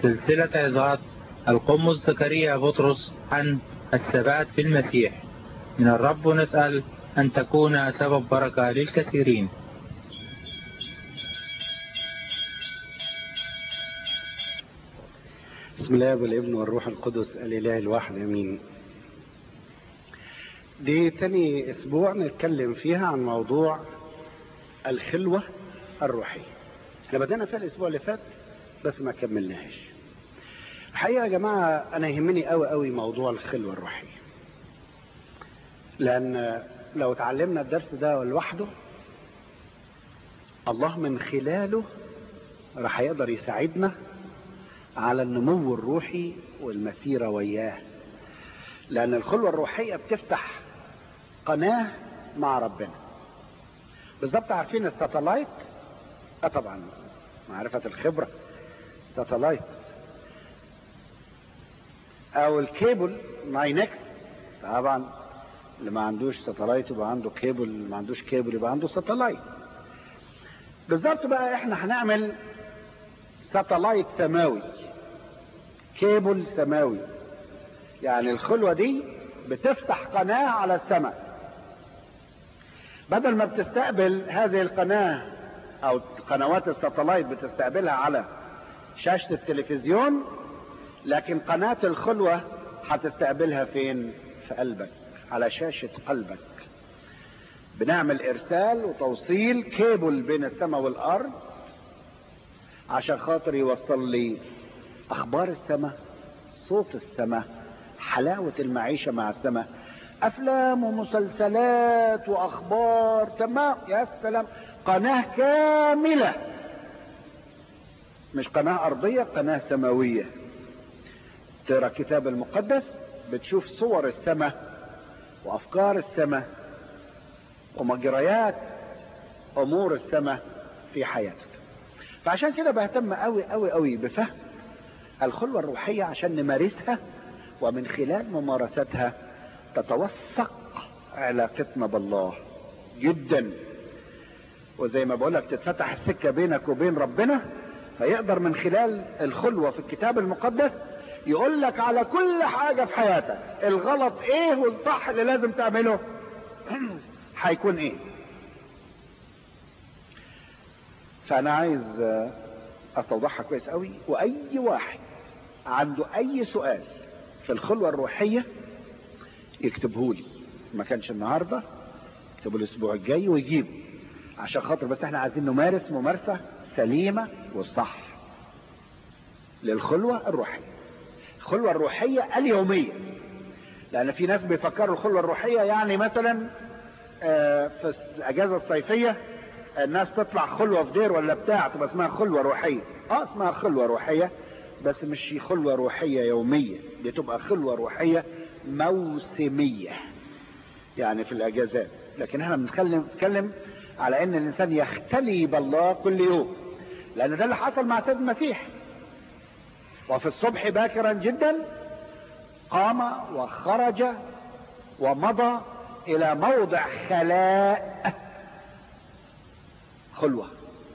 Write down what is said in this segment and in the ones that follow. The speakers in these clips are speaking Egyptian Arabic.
سلسلة عظات القمص زكريا بطرس عن الثبات في المسيح من الرب نسأل أن تكون سبب بركة للكثيرين بسم الله والابن والروح القدس الاله الواحد امين دي تاني اسبوع نتكلم فيها عن موضوع الخلوة الروحية احنا بدأنا فيها الاسبوع اللي فات بس ما كملناهاش الحقيقة يا جماعة انا يهمني قوي قوي موضوع الخلوة الروحية لان لو اتعلمنا الدرس ده لوحده الله من خلاله راح يقدر يساعدنا على النمو الروحي والمسيرة وياه لأن الخلوة الروحية بتفتح قناة مع ربنا بالظبط عارفين الساتلايت اه طبعا معرفة الخبرة ساتلايت او الكيبل ماينكس طبعا اللي ما عندوش ساتلايت يبقى عنده كيبل اللي ما عندوش كيبل يبقى عنده ساتلايت بالظبط بقى احنا هنعمل ساتلايت سماوي كيبل سماوي يعني الخلوة دي بتفتح قناة على السماء بدل ما بتستقبل هذه القناة او قنوات الساتلايت بتستقبلها على شاشة التلفزيون لكن قناة الخلوة هتستقبلها فين في قلبك على شاشة قلبك بنعمل ارسال وتوصيل كيبل بين السماء والارض عشان خاطر يوصل لي اخبار السماء صوت السماء حلاوة المعيشة مع السماء افلام ومسلسلات واخبار تمام يا سلام قناة كاملة مش قناة ارضية قناة سماوية ترى الكتاب المقدس بتشوف صور السماء وافكار السماء ومجريات امور السماء في حياتك فعشان كده بهتم قوي قوي قوي بفهم الخلوة الروحية عشان نمارسها ومن خلال ممارستها تتوثق علاقتنا بالله جدا وزي ما بقولك تتفتح السكة بينك وبين ربنا فيقدر من خلال الخلوة في الكتاب المقدس يقول لك على كل حاجة في حياتك الغلط ايه والصح اللي لازم تعمله هيكون ايه فانا عايز استوضحها كويس قوي واي واحد عنده اي سؤال في الخلوة الروحية يكتبه لي ما كانش النهاردة يكتبه الاسبوع الجاي ويجيبه عشان خاطر بس احنا عايزين نمارس ممارسة سليمة والصح للخلوة الروحية الخلوة الروحية اليومية لان في ناس بيفكروا الخلوة الروحية يعني مثلا في الاجازة الصيفية الناس تطلع خلوة في دير ولا بتاع تبقى اسمها خلوة روحية اه اسمها خلوة روحية بس مش خلوة روحية يومية دي تبقى خلوة روحية موسمية يعني في الاجازات لكن احنا بنتكلم بنتكلم على ان الانسان يختلي بالله كل يوم لان ده اللي حصل مع سيد المسيح وفي الصبح باكرا جدا قام وخرج ومضى الى موضع خلاء خلوة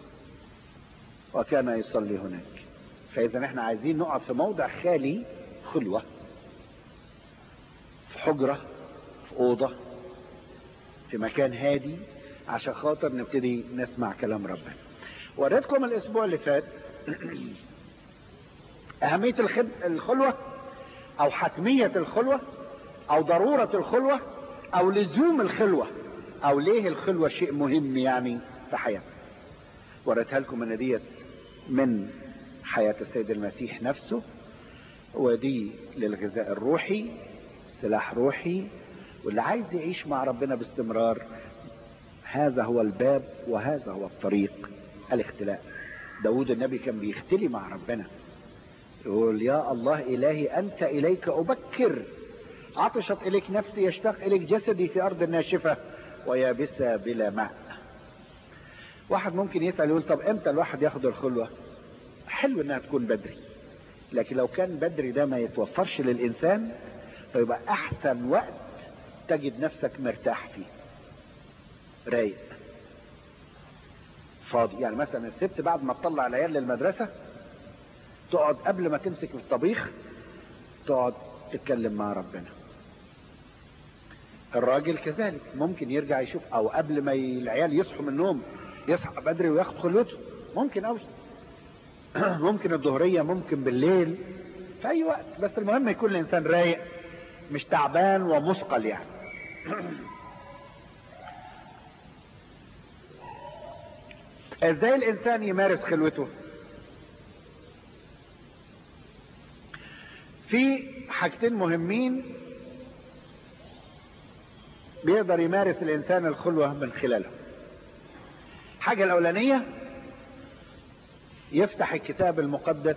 وكان يصلي هناك فاذا احنا عايزين نقعد في موضع خالي خلوة في حجرة في اوضة في مكان هادي عشان خاطر نبتدي نسمع كلام ربنا وريتكم الاسبوع اللي فات اهمية الخلوة او حتمية الخلوة او ضرورة الخلوة او لزوم الخلوة او ليه الخلوة شيء مهم يعني في حياتنا وريتها لكم ان ديت من حياة السيد المسيح نفسه ودي للغذاء الروحي سلاح روحي واللي عايز يعيش مع ربنا باستمرار هذا هو الباب وهذا هو الطريق الاختلاء داود النبي كان بيختلي مع ربنا يقول يا الله إلهي أنت إليك أبكر عطشت إليك نفسي يشتاق إليك جسدي في أرض ناشفة ويابسة بلا ماء واحد ممكن يسأل يقول طب امتى الواحد ياخد الخلوة حلو انها تكون بدري لكن لو كان بدري ده ما يتوفرش للإنسان فيبقى أحسن وقت تجد نفسك مرتاح فيه رايق فاضي يعني مثلا الست بعد ما تطلع العيال للمدرسة تقعد قبل ما تمسك في الطبيخ تقعد تتكلم مع ربنا الراجل كذلك ممكن يرجع يشوف او قبل ما ي- العيال يصحوا من النوم يصحى بدري وياخد خلوته ممكن اوي ممكن الظهرية ممكن بالليل في اي وقت بس المهم يكون الانسان رايق مش تعبان ومثقل يعني ازاي الانسان يمارس خلوته في حاجتين مهمين بيقدر يمارس الانسان الخلوة من خلالها حاجة الاولانية يفتح الكتاب المقدس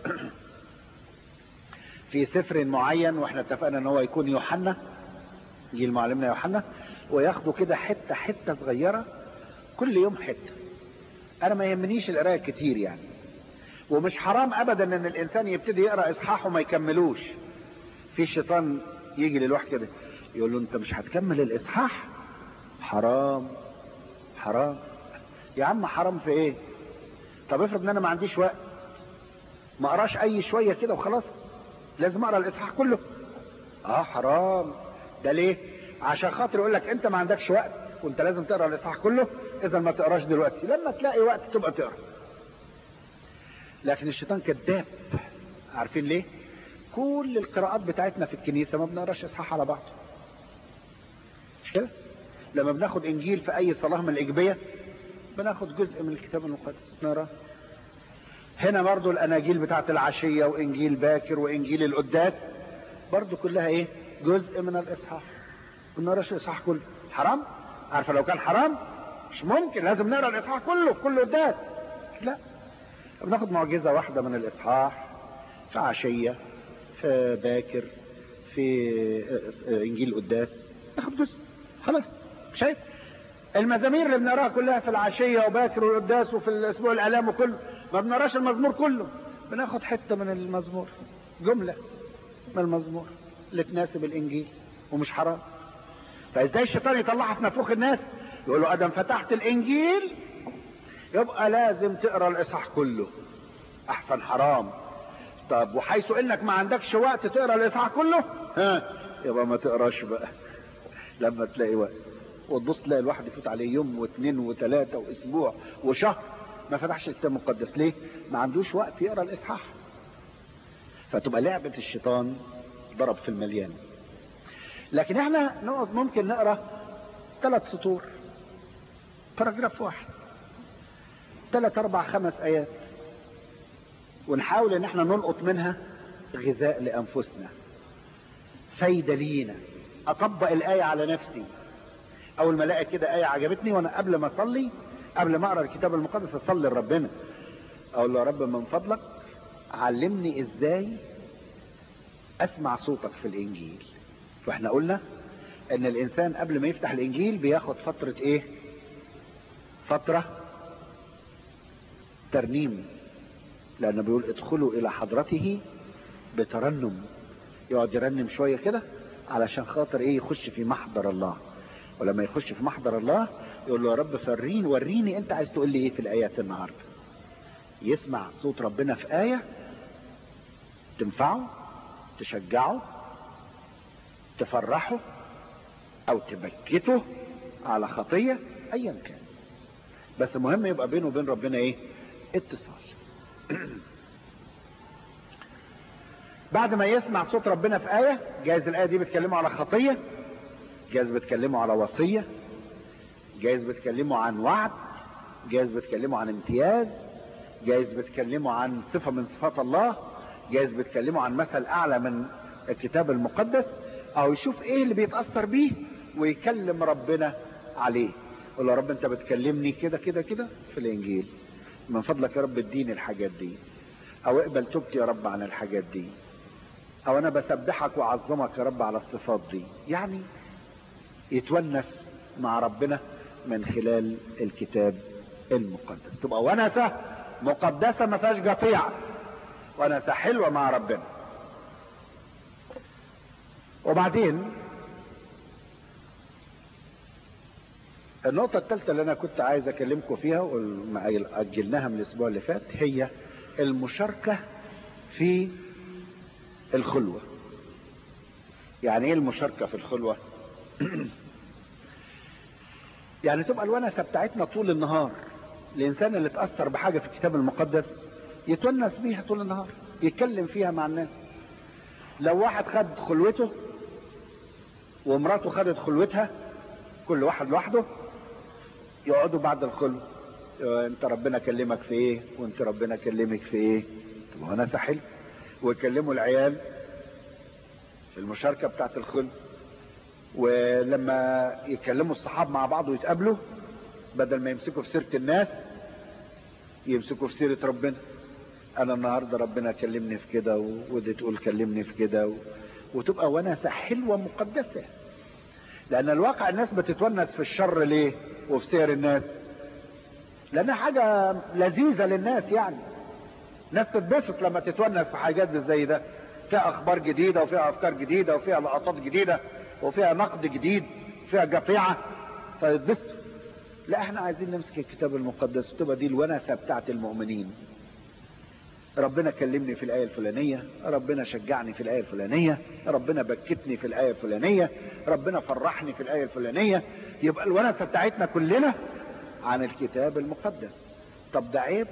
في سفر معين واحنا اتفقنا ان هو يكون يوحنا جيل معلمنا يوحنا وياخدوا كده حتة حتة صغيرة كل يوم حتة انا ما يهمنيش القرايه كتير يعني ومش حرام ابدا ان الانسان يبتدي يقرا اصحاح وما يكملوش في شيطان يجي للواحد كده يقول له انت مش هتكمل الاصحاح حرام حرام يا عم حرام في ايه طب افرض ان انا ما عنديش وقت ما اقراش اي شويه كده وخلاص لازم اقرا الاصحاح كله اه حرام ده ليه عشان خاطر يقول لك انت ما عندكش وقت وانت لازم تقرا الاصحاح كله اذا ما تقراش دلوقتي لما تلاقي وقت تبقى تقرا لكن الشيطان كذاب عارفين ليه كل القراءات بتاعتنا في الكنيسه ما بنقراش اصحاح على بعضه مش كده لما بناخد انجيل في اي صلاه من الاجبيه بناخد جزء من الكتاب المقدس نقراه هنا برضو الاناجيل بتاعت العشيه وانجيل باكر وانجيل القداس برضو كلها ايه جزء من الاصحاح ما بنقراش الاصحاح كله حرام عارفه لو كان حرام مش ممكن لازم نقرا الاصحاح كله كله قداس لا بناخد معجزه واحده من الاصحاح في عشيه في باكر في انجيل قداس ناخد جزء خلاص شايف المزامير اللي بنقراها كلها في العشيه وباكر والقداس وفي الاسبوع الالام وكله ما بنقراش المزمور كله بناخد حته من المزمور جمله من المزمور اللي تناسب الانجيل ومش حرام فازاي الشيطان يطلعها في نفوخ الناس يقول له ادم فتحت الانجيل يبقى لازم تقرا الاصحاح كله احسن حرام طب وحيث انك ما عندكش وقت تقرا الاصحاح كله ها يبقى ما تقراش بقى لما تلاقي وقت وتبص تلاقي الواحد يفوت عليه يوم واثنين وثلاثة واسبوع وشهر ما فتحش الكتاب المقدس ليه ما عندوش وقت يقرا الاصحاح فتبقى لعبة الشيطان ضرب في المليان لكن احنا نقعد ممكن نقرا ثلاث سطور باراجراف واحد ثلاث اربع خمس ايات ونحاول ان احنا نلقط منها غذاء لانفسنا فايده لينا اطبق الايه على نفسي اول ما الاقي كده ايه عجبتني وانا قبل ما اصلي قبل ما اقرا الكتاب المقدس اصلي لربنا اقول له يا رب من فضلك علمني ازاي اسمع صوتك في الانجيل واحنا قلنا ان الانسان قبل ما يفتح الانجيل بياخد فترة ايه فترة ترنيم لانه بيقول ادخلوا الى حضرته بترنم يقعد يرنم شوية كده علشان خاطر ايه يخش في محضر الله ولما يخش في محضر الله يقول له يا رب فريني وريني انت عايز تقول لي ايه في الايات النهارده يسمع صوت ربنا في ايه تنفعه تشجعه تفرحه او تبكته على خطيه ايا كان بس المهم يبقى بينه وبين ربنا ايه اتصال بعد ما يسمع صوت ربنا في آية جايز الآية دي بتكلمه على خطية جايز بتكلمه على وصية جايز بتكلمه عن وعد جايز بتكلمه عن امتياز جايز بتكلمه عن صفة من صفات الله جايز بتكلمه عن مثل أعلى من الكتاب المقدس أو يشوف إيه اللي بيتأثر بيه ويكلم ربنا عليه يقول له يا رب أنت بتكلمني كده كده كده في الإنجيل من فضلك يا رب اديني الحاجات دي أو اقبل توبتي يا رب عن الحاجات دي او انا بسبحك واعظمك يا رب على الصفات دي يعني يتونس مع ربنا من خلال الكتاب المقدس تبقى ونسة مقدسة ما فيهاش قطيعة ونسة حلوة مع ربنا وبعدين النقطة الثالثة اللي أنا كنت عايز أكلمكم فيها وأجلناها من الأسبوع اللي فات هي المشاركة في الخلوة يعني ايه المشاركة في الخلوة يعني تبقى الونسة بتاعتنا طول النهار الانسان اللي اتأثر بحاجة في الكتاب المقدس يتونس بيها طول النهار يتكلم فيها مع الناس لو واحد خد خلوته ومراته خدت خلوتها كل واحد لوحده يقعدوا بعد الخلوة انت ربنا كلمك في ايه وانت ربنا كلمك في ايه طب انا سحل ويكلموا العيال في المشاركة بتاعت الخلوة ولما يكلموا الصحاب مع بعض ويتقابلوا بدل ما يمسكوا في سيرة الناس يمسكوا في سيرة ربنا انا النهاردة ربنا كلمني في كده ودي تقول كلمني في كده و... وتبقى ونسة حلوة مقدسة لان الواقع الناس بتتونس في الشر ليه وفي سير الناس لانها حاجة لذيذة للناس يعني ناس تتبسط لما تتونس في حاجات زي ده فيها اخبار جديدة وفيها افكار جديدة وفيها لقطات جديدة وفيها نقد جديد فيها قطيعة فيتبسطوا لا احنا عايزين نمسك الكتاب المقدس وتبقى دي الونسة بتاعت المؤمنين ربنا كلمني في الآية الفلانية ربنا شجعني في الآية الفلانية ربنا بكتني في الآية الفلانية ربنا فرحني في الآية الفلانية يبقى الونسة بتاعتنا كلنا عن الكتاب المقدس طب ده عيب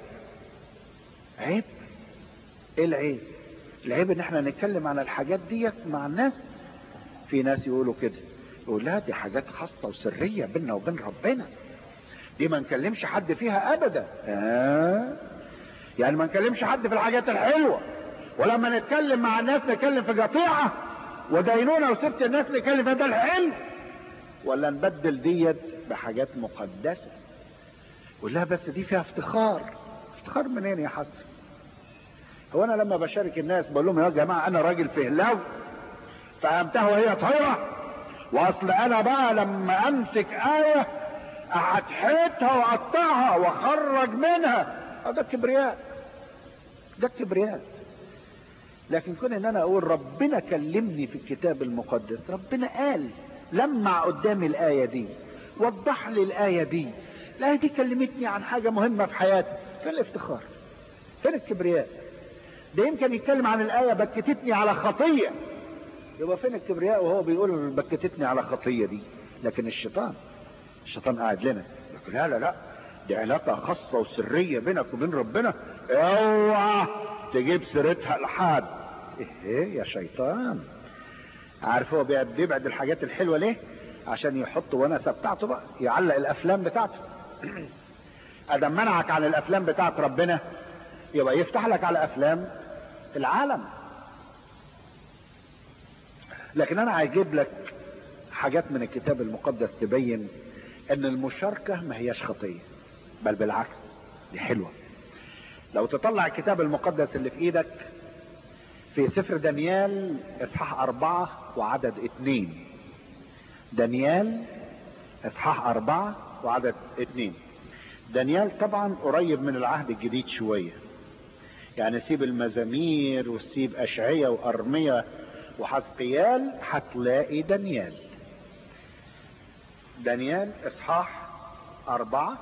عيب ايه العيب العيب ان احنا نتكلم عن الحاجات ديت مع الناس في ناس يقولوا كده يقول لا دي حاجات خاصة وسرية بيننا وبين ربنا دي ما نكلمش حد فيها ابدا آه. يعني ما نكلمش حد في الحاجات الحلوة ولما نتكلم مع الناس نتكلم في قطيعة ودينونة وسبت الناس نتكلم في ده الحلو ولا نبدل ديت بحاجات مقدسة يقول لها بس دي فيها افتخار افتخار منين يا حسن هو انا لما بشارك الناس بقول لهم يا جماعة انا راجل فهلاو فهمتها وهي طايرة واصل انا بقى لما امسك آية احتحتها واقطعها واخرج منها ده الكبرياء ده الكبرياء لكن كون ان انا اقول ربنا كلمني في الكتاب المقدس ربنا قال لمع قدامي الايه دي وضح لي الايه دي الايه دي كلمتني عن حاجه مهمه في حياتي فين الافتخار فين الكبرياء ده يمكن يتكلم عن الايه بكتتني على خطيه يبقى فين الكبرياء وهو بيقول بكتتني على خطيه دي لكن الشيطان الشيطان قاعد لنا يقول لا لا لا دي علاقة خاصة وسرية بينك وبين ربنا اوعى تجيب سيرتها لحد ايه يا شيطان عارف هو بيبعد الحاجات الحلوة ليه عشان يحط ونسة بتاعته بقى يعلق الافلام بتاعته ادم منعك عن الافلام بتاعت ربنا يبقى يفتح لك على افلام العالم لكن انا هجيب لك حاجات من الكتاب المقدس تبين ان المشاركة ما هياش خطية بل بالعكس دي حلوة لو تطلع الكتاب المقدس اللي في ايدك في سفر دانيال اصحاح اربعة وعدد اتنين دانيال اصحاح اربعة وعدد اتنين دانيال طبعا قريب من العهد الجديد شوية يعني سيب المزامير وسيب اشعية وارمية وحزقيال هتلاقي دانيال دانيال اصحاح اربعة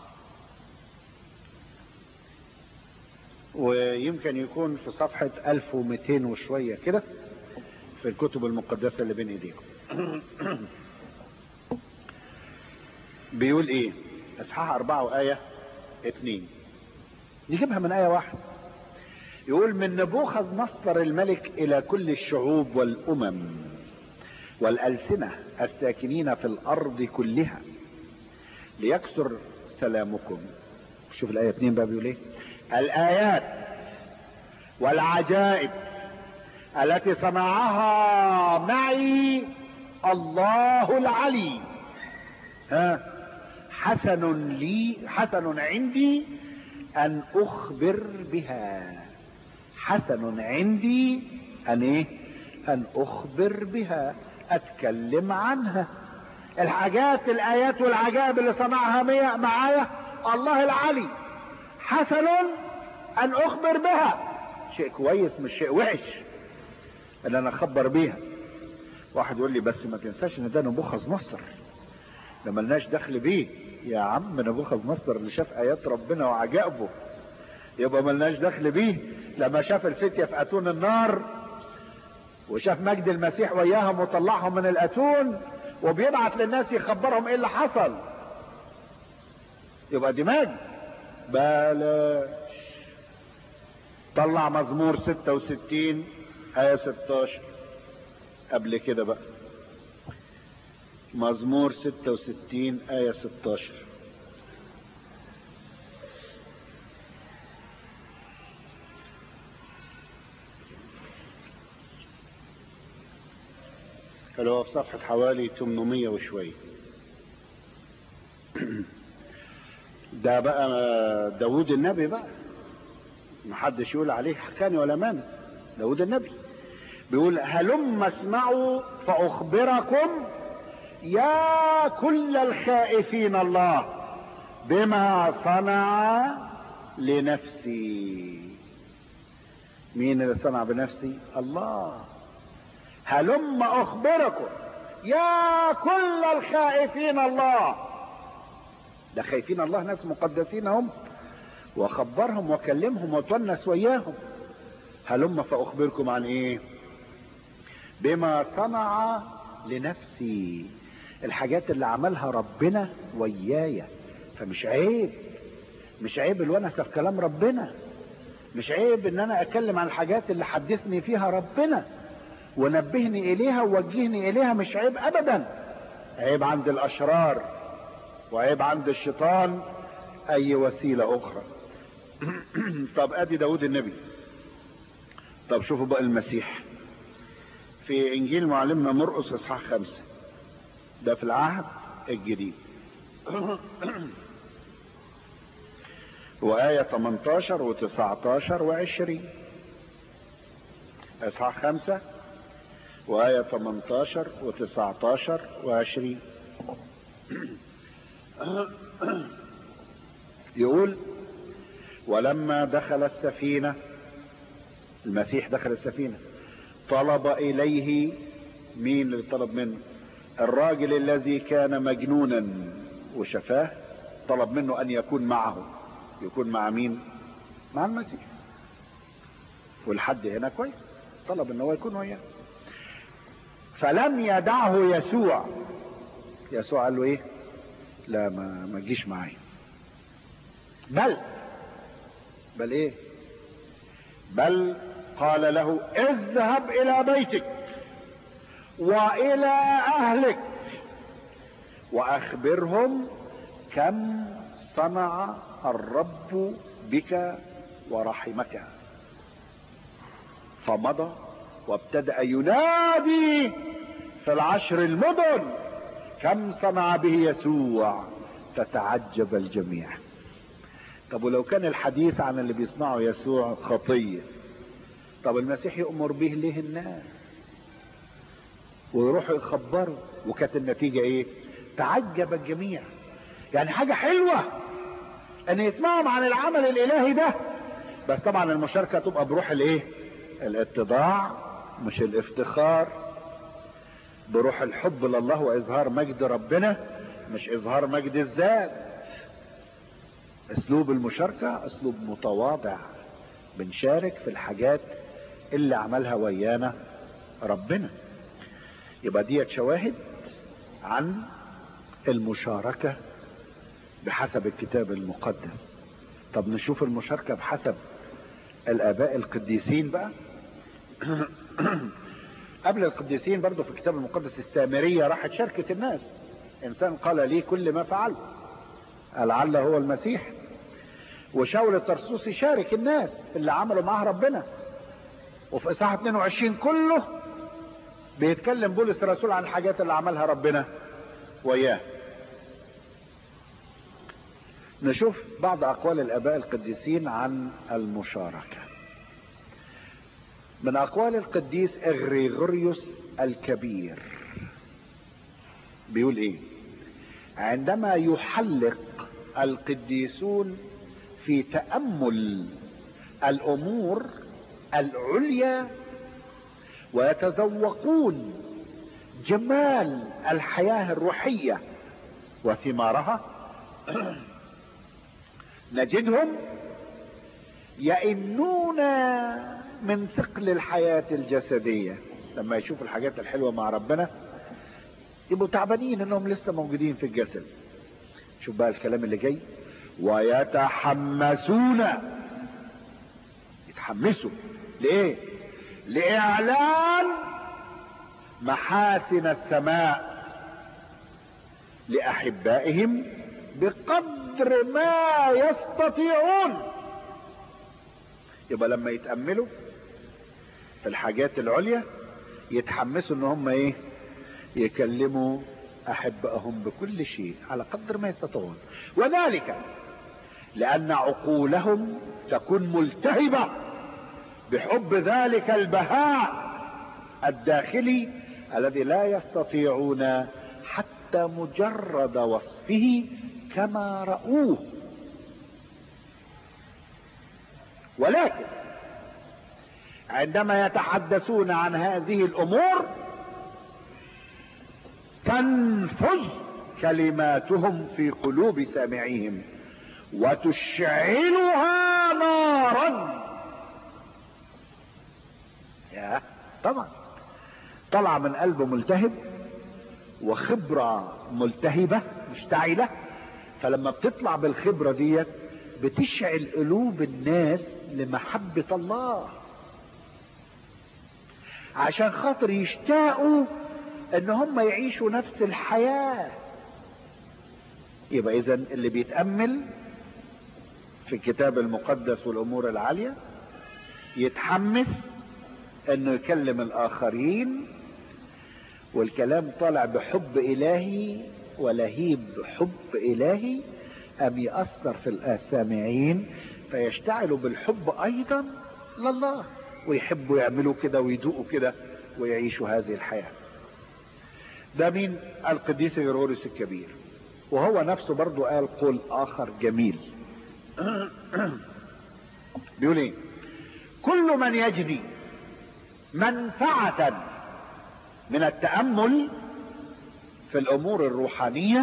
ويمكن يكون في صفحة 1200 وشوية كده في الكتب المقدسة اللي بين ايديكم بيقول ايه اصحاح اربعة وآية اتنين نجيبها من آية واحدة يقول من نبوخذ نصر الملك الى كل الشعوب والامم والألسنة الساكنين في الأرض كلها ليكسر سلامكم شوف الآية 2 بقى بيقول ايه الآيات والعجائب التي صنعها معي الله العلي ها حسن لي حسن عندي أن أخبر بها حسن عندي أن إيه أن أخبر بها اتكلم عنها الحاجات الايات والعجائب اللي صنعها معايا الله العلي حسن ان اخبر بها شيء كويس مش شيء وحش ان انا اخبر بيها واحد يقول لي بس ما تنساش ان ده نبوخذ نصر ده ملناش دخل بيه يا عم نبوخذ نصر اللي شاف ايات ربنا وعجائبه يبقى ملناش دخل بيه لما شاف الفتية في اتون النار وشاف مجد المسيح وياهم وطلعهم من الاتون وبيبعت للناس يخبرهم ايه اللي حصل يبقى دي مجد بلاش طلع مزمور 66 آية 16 قبل كده بقى مزمور 66 آية 16 اللي هو في صفحة حوالي 800 وشوية ده بقى داود النبي بقى محدش يقول عليه حكاني ولا مانع داود النبي بيقول هلم اسمعوا فأخبركم يا كل الخائفين الله بما صنع لنفسي مين اللي صنع بنفسي الله هلم اخبركم يا كل الخائفين الله ده خايفين الله ناس مقدسين هم واخبرهم واكلمهم واتونس وياهم هلم فاخبركم عن ايه بما صنع لنفسي الحاجات اللي عملها ربنا ويايا فمش عيب مش عيب الونس في كلام ربنا مش عيب ان انا اتكلم عن الحاجات اللي حدثني فيها ربنا ونبهني اليها ووجهني اليها مش عيب ابدا عيب عند الاشرار وعيب عند الشيطان اي وسيله اخرى طب ادي داود النبي طب شوفوا بقى المسيح في انجيل معلمنا مرقس اصحاح خمسة ده في العهد الجديد وآية 18 و19 و20 اصحاح خمسة وآية 18 و19 و20 يقول ولما دخل السفينة المسيح دخل السفينة طلب إليه مين اللي طلب منه الراجل الذي كان مجنونا وشفاه طلب منه أن يكون معه يكون مع مين مع المسيح والحد هنا كويس طلب ان هو يكون وياه فلم يدعه يسوع يسوع قال له ايه لا ما ما تجيش معايا بل بل ايه بل قال له اذهب الى بيتك والى اهلك واخبرهم كم صنع الرب بك ورحمك فمضى وابتدأ ينادي في العشر المدن كم صنع به يسوع فتعجب الجميع طب ولو كان الحديث عن اللي بيصنعه يسوع خطية طب المسيح يؤمر به ليه الناس ويروحوا يخبروا وكانت النتيجة ايه تعجب الجميع يعني حاجة حلوة ان يسمعوا عن العمل الالهي ده بس طبعا المشاركة تبقى بروح الايه الاتضاع مش الافتخار بروح الحب لله واظهار مجد ربنا مش اظهار مجد الذات اسلوب المشاركة اسلوب متواضع بنشارك في الحاجات اللي عملها ويانا ربنا يبقى ديت شواهد عن المشاركة بحسب الكتاب المقدس طب نشوف المشاركة بحسب الاباء القديسين بقى قبل القديسين برضو في الكتاب المقدس السامرية راحت شاركت الناس انسان قال لي كل ما فعلت لعل هو المسيح وشاول الترسوسي شارك الناس اللي عملوا معاه ربنا وفي اصحاح 22 كله بيتكلم بولس الرسول عن الحاجات اللي عملها ربنا وياه نشوف بعض اقوال الاباء القديسين عن المشاركة من اقوال القديس اغريغوريوس الكبير بيقول ايه عندما يحلق القديسون في تأمل الامور العليا ويتذوقون جمال الحياة الروحية وثمارها نجدهم يئنون من ثقل الحياة الجسدية لما يشوفوا الحاجات الحلوة مع ربنا يبقوا تعبانين انهم لسه موجودين في الجسد شوف بقى الكلام اللي جاي ويتحمسون يتحمسوا ليه لاعلان محاسن السماء لاحبائهم بقدر ما يستطيعون يبقى لما يتأملوا في الحاجات العليا يتحمسوا ان هم ايه يكلموا احبائهم بكل شيء على قدر ما يستطيعون وذلك لان عقولهم تكون ملتهبة بحب ذلك البهاء الداخلي الذي لا يستطيعون حتى مجرد وصفه كما رأوه ولكن عندما يتحدثون عن هذه الامور تنفذ كلماتهم في قلوب سامعيهم وتشعلها نارا يا طبعا طلع من قلبه ملتهب وخبرة ملتهبة مشتعلة فلما بتطلع بالخبرة ديت بتشعل قلوب الناس لمحبة الله عشان خاطر يشتاقوا ان هم يعيشوا نفس الحياة يبقى اذا اللي بيتأمل في الكتاب المقدس والامور العالية يتحمس انه يكلم الاخرين والكلام طالع بحب الهي ولهيب حب الهي ام يأثر في السامعين فيشتعلوا بالحب ايضا لله ويحبوا يعملوا كده ويدوقوا كده ويعيشوا هذه الحياة ده مين القديس غروريس الكبير وهو نفسه برضو قال قول اخر جميل بيقول ايه كل من يجني منفعة من التأمل في الامور الروحانية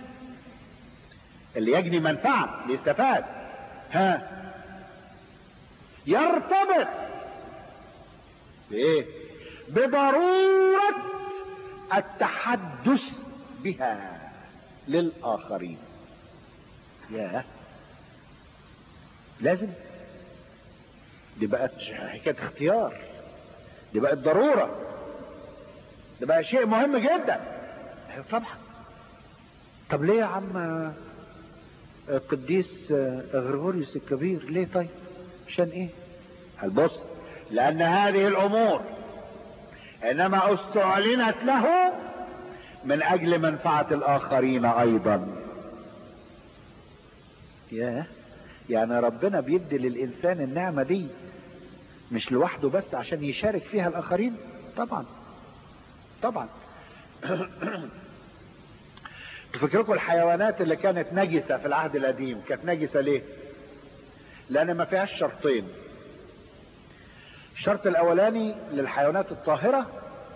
اللي يجني منفعة اللي يستفاد ها يرتبط بايه بضرورة التحدث بها للآخرين يا لازم دي بقت حكاية اختيار دي بقت ضرورة ده بقى شيء مهم جدا أيوة طبعا طب ليه يا عم القديس غريغوريوس الكبير ليه طيب عشان ايه البص لان هذه الامور انما استعلنت له من اجل منفعة الاخرين ايضا ياه يعني ربنا بيدي للانسان النعمة دي مش لوحده بس عشان يشارك فيها الاخرين طبعا طبعا تفكركم الحيوانات اللي كانت نجسة في العهد القديم كانت نجسة ليه لان ما فيهاش شرطين الشرط الاولاني للحيوانات الطاهرة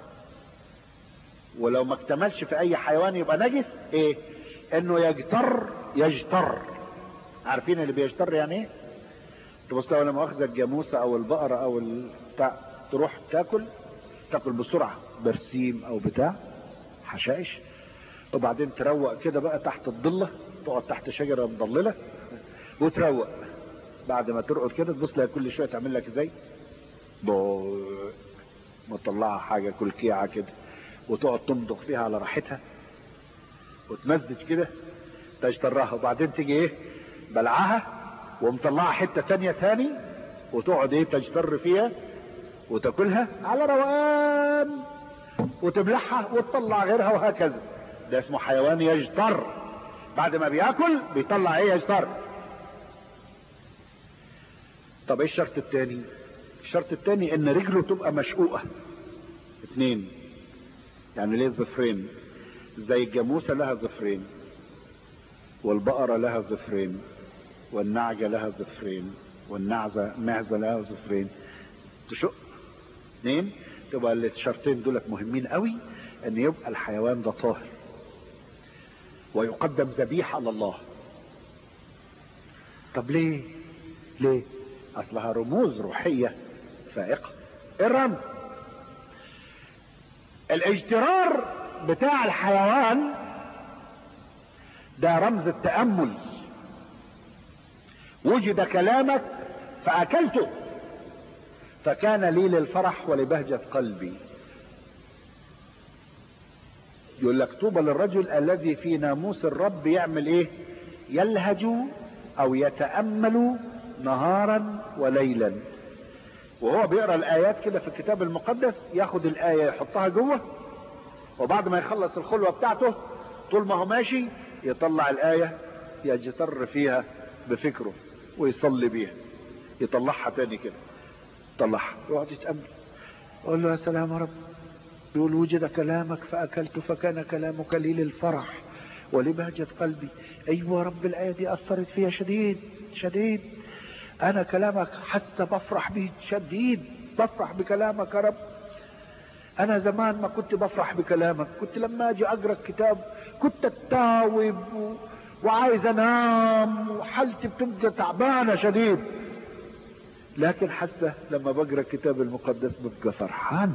ولو ما اكتملش في اي حيوان يبقى نجس ايه انه يجتر يجتر عارفين اللي بيجتر يعني ايه تبص لو لما اخذ الجاموسة او البقرة او بتاع تروح تاكل تاكل بسرعة برسيم او بتاع حشائش وبعدين تروق كده بقى تحت الضلة تقعد تحت شجرة مضللة وتروق بعد ما ترقد كده تبص لها كل شوية تعمل لك ازاي مطلعها حاجة كلكيعة كده وتقعد تمضغ فيها على راحتها وتمزج كده تجترها وبعدين تيجي ايه بلعها ومطلعها حتة تانية تاني وتقعد ايه تجتر فيها وتاكلها على روقان وتبلعها وتطلع غيرها وهكذا ده اسمه حيوان يجتر بعد ما بياكل بيطلع ايه يجتر طب ايه الشرط التاني الشرط التاني ان رجله تبقى مشقوقة اتنين يعني ليه ظفرين زي الجاموسة لها ظفرين والبقرة لها ظفرين والنعجة لها ظفرين والنعزة معزة لها ظفرين تشق اتنين تبقى الشرطين دولت مهمين قوي ان يبقى الحيوان ده طاهر ويقدم ذبيحة لله طب ليه ليه اصلها رموز روحية فائقة الرمز الاجترار بتاع الحيوان ده رمز التأمل وجد كلامك فأكلته فكان لي للفرح ولبهجة قلبي يقول لك طوبى للرجل الذي في ناموس الرب يعمل ايه يلهج او يتأمل نهارا وليلا وهو بيقرا الايات كده في الكتاب المقدس ياخد الايه يحطها جوه وبعد ما يخلص الخلوه بتاعته طول ما هو ماشي يطلع الايه يجتر فيها بفكره ويصلي بيها يطلعها تاني كده يطلعها يقعد يتامل يقول له يا سلام يا رب يقول وجد كلامك فاكلت فكان كلامك لي للفرح ولبهجة قلبي ايوه رب الايه دي اثرت فيها شديد شديد انا كلامك حتى بفرح به شديد بفرح بكلامك يا رب انا زمان ما كنت بفرح بكلامك كنت لما اجي اقرا الكتاب كنت اتاوب و... وعايز انام وحالتي بتبقى تعبانه شديد لكن حتى لما بقرا الكتاب المقدس ببقى فرحان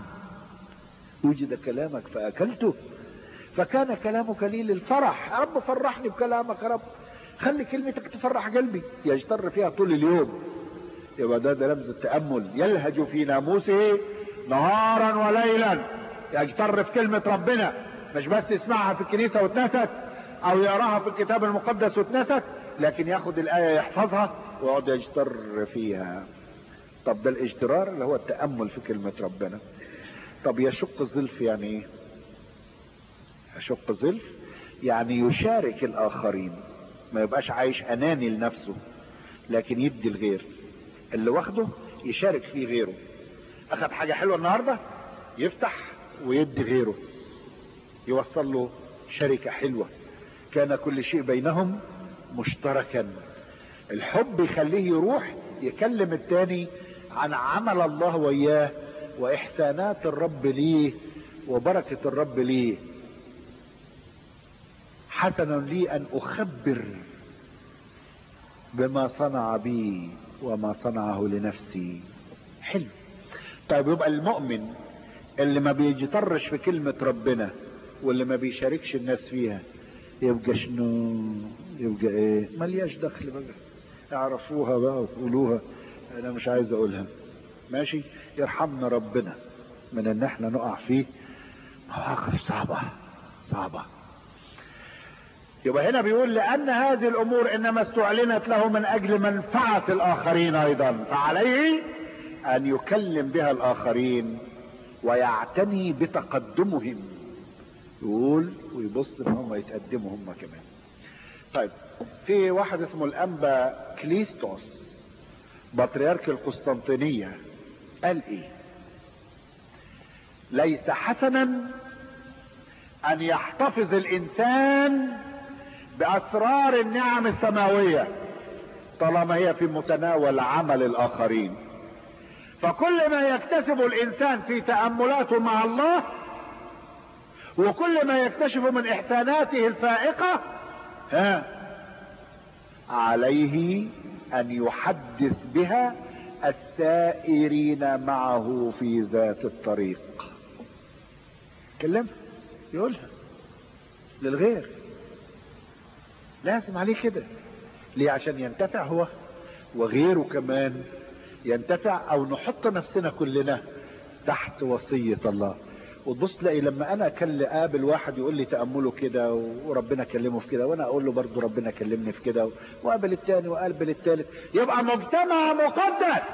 وجد كلامك فاكلته فكان كلامك لي للفرح يا رب فرحني بكلامك يا رب خلي كلمتك تفرح قلبي يجتر فيها طول اليوم يبقى ده, ده رمز التأمل يلهج في ناموسه نهارا وليلا يجتر في كلمة ربنا مش بس يسمعها في الكنيسة واتنست او يراها في الكتاب المقدس واتنست لكن ياخد الآية يحفظها ويقعد يجتر فيها طب ده الاجترار اللي هو التأمل في كلمة ربنا طب يشق الظلف يعني ايه يشق الظلف يعني يشارك الاخرين ما يبقاش عايش اناني لنفسه لكن يدي الغير اللي واخده يشارك فيه غيره اخد حاجة حلوة النهاردة يفتح ويدي غيره يوصل له شركة حلوة كان كل شيء بينهم مشتركا الحب يخليه يروح يكلم التاني عن عمل الله وياه واحسانات الرب ليه وبركة الرب ليه حسن لي ان اخبر بما صنع بي وما صنعه لنفسي حلو طيب يبقى المؤمن اللي ما بيجترش في كلمة ربنا واللي ما بيشاركش الناس فيها يبقى شنو يبقى ايه ملياش دخل بقى اعرفوها بقى وقولوها انا مش عايز اقولها ماشي يرحمنا ربنا من ان احنا نقع فيه مواقف صعبة صعبة يبقى هنا بيقول لأن هذه الأمور إنما استعلنت له من أجل منفعة الآخرين أيضا فعليه أن يكلم بها الآخرين ويعتني بتقدمهم يقول ويبص إن هم يتقدموا هم كمان طيب في واحد اسمه الأنبا كليستوس بطريرك القسطنطينية قال إيه ليس حسنا أن يحتفظ الإنسان باسرار النعم السماوية طالما هي في متناول عمل الاخرين فكل ما يكتسب الانسان في تأملاته مع الله وكل ما يكتشف من احساناته الفائقة ها عليه ان يحدث بها السائرين معه في ذات الطريق كلمها يقولها للغير لازم عليه كده ليه عشان ينتفع هو وغيره كمان ينتفع او نحط نفسنا كلنا تحت وصية الله وتبص تلاقي لما انا كان قابل واحد يقول لي تأمله كده وربنا كلمه في كده وانا اقول له برضه ربنا كلمني في كده وقابل التاني وقابل التالت يبقى مجتمع مقدس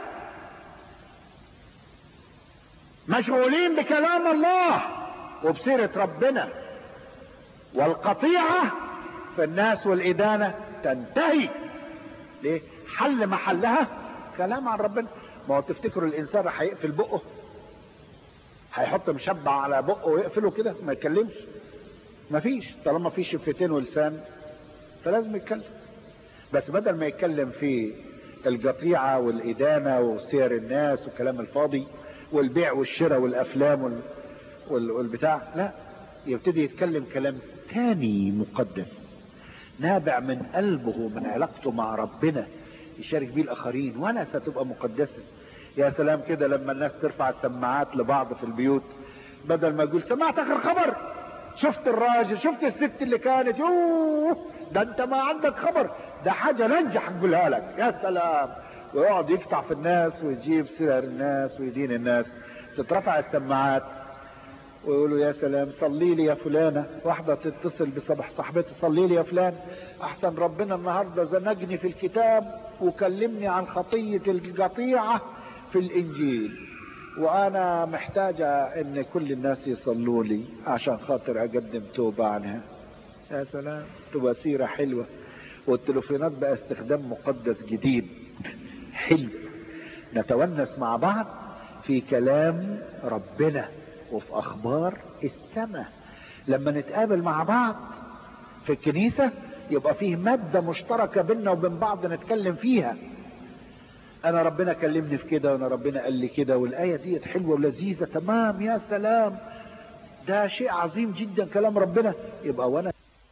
مشغولين بكلام الله وبسيرة ربنا والقطيعة في الناس والإدانة تنتهي ليه حل محلها كلام عن ربنا ما هو تفتكروا الإنسان راح يقفل بقه هيحط مشبع على بقه ويقفله كده ما يتكلمش مفيش طالما في شفتين ولسان فلازم يتكلم بس بدل ما يتكلم في القطيعة والإدانة وسير الناس والكلام الفاضي والبيع والشراء والأفلام وال... وال... والبتاع لا يبتدي يتكلم كلام تاني مقدس نابع من قلبه من علاقته مع ربنا يشارك بيه الاخرين ونس تبقى مقدسة يا سلام كده لما الناس ترفع السماعات لبعض في البيوت بدل ما يقول سمعت اخر خبر شفت الراجل شفت الست اللي كانت يوه ده انت ما عندك خبر ده حاجة ننجح نقولها لك يا سلام ويقعد يقطع في الناس ويجيب سير الناس ويدين الناس تترفع السماعات ويقولوا يا سلام صلي لي يا فلانة واحدة تتصل بصبح صاحبتي صلي لي يا فلان احسن ربنا النهاردة زنقني في الكتاب وكلمني عن خطية القطيعة في الانجيل وانا محتاجة ان كل الناس يصلوا لي عشان خاطر اقدم توبة عنها يا سلام تبقى سيرة حلوة والتليفونات بقى استخدام مقدس جديد حلو نتونس مع بعض في كلام ربنا وفي اخبار السماء لما نتقابل مع بعض في الكنيسة يبقى فيه مادة مشتركة بيننا وبين بعض نتكلم فيها انا ربنا كلمني في كده وانا ربنا قال لي كده والايه ديت حلوه ولذيذه تمام يا سلام ده شيء عظيم جدا كلام ربنا يبقى وانا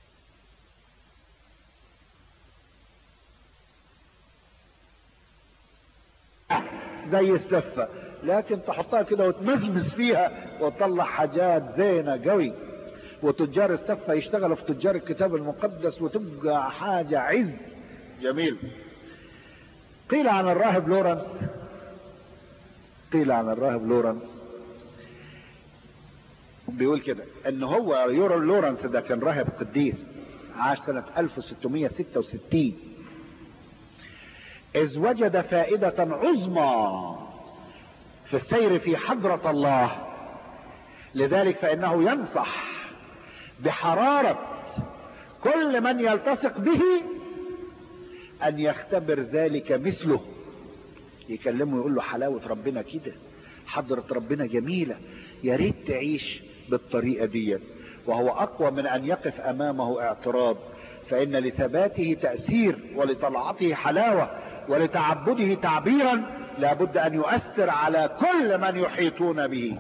زي السفه لكن تحطها كده وتمزمز فيها وتطلع حاجات زينه قوي وتجار السفه يشتغلوا في تجار الكتاب المقدس وتبقى حاجه عز جميل قيل عن الراهب لورنس قيل عن الراهب لورنس بيقول كده ان هو يورو لورنس ده كان راهب قديس عاش سنة 1666 إذ وجد فائدة عظمى في السير في حضرة الله لذلك فإنه ينصح بحرارة كل من يلتصق به ان يختبر ذلك مثله يكلمه يقول له حلاوة ربنا كده حضرة ربنا جميلة يا ريت تعيش بالطريقة دي وهو اقوى من ان يقف امامه اعتراض فان لثباته تأثير ولطلعته حلاوة ولتعبده تعبيرا لابد ان يؤثر على كل من يحيطون به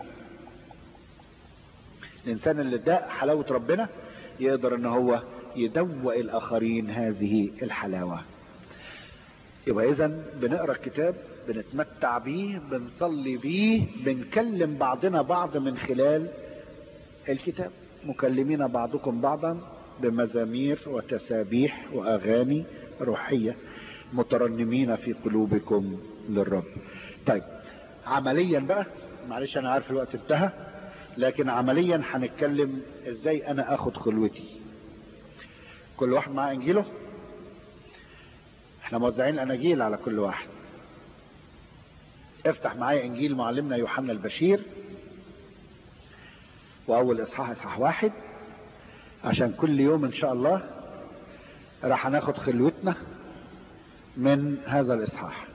الانسان اللي داق حلاوة ربنا يقدر ان هو يدوق الاخرين هذه الحلاوه يبقى اذا بنقرا الكتاب بنتمتع بيه بنصلي بيه بنكلم بعضنا بعض من خلال الكتاب مكلمين بعضكم بعضا بمزامير وتسابيح واغاني روحيه مترنمين في قلوبكم للرب طيب عمليا بقى معلش انا عارف الوقت انتهى لكن عمليا هنتكلم ازاي انا اخد خلوتي كل واحد معاه انجيله احنا موزعين الاناجيل على كل واحد افتح معايا انجيل معلمنا يوحنا البشير واول اصحاح اصحاح واحد عشان كل يوم ان شاء الله راح ناخد خلوتنا من هذا الاصحاح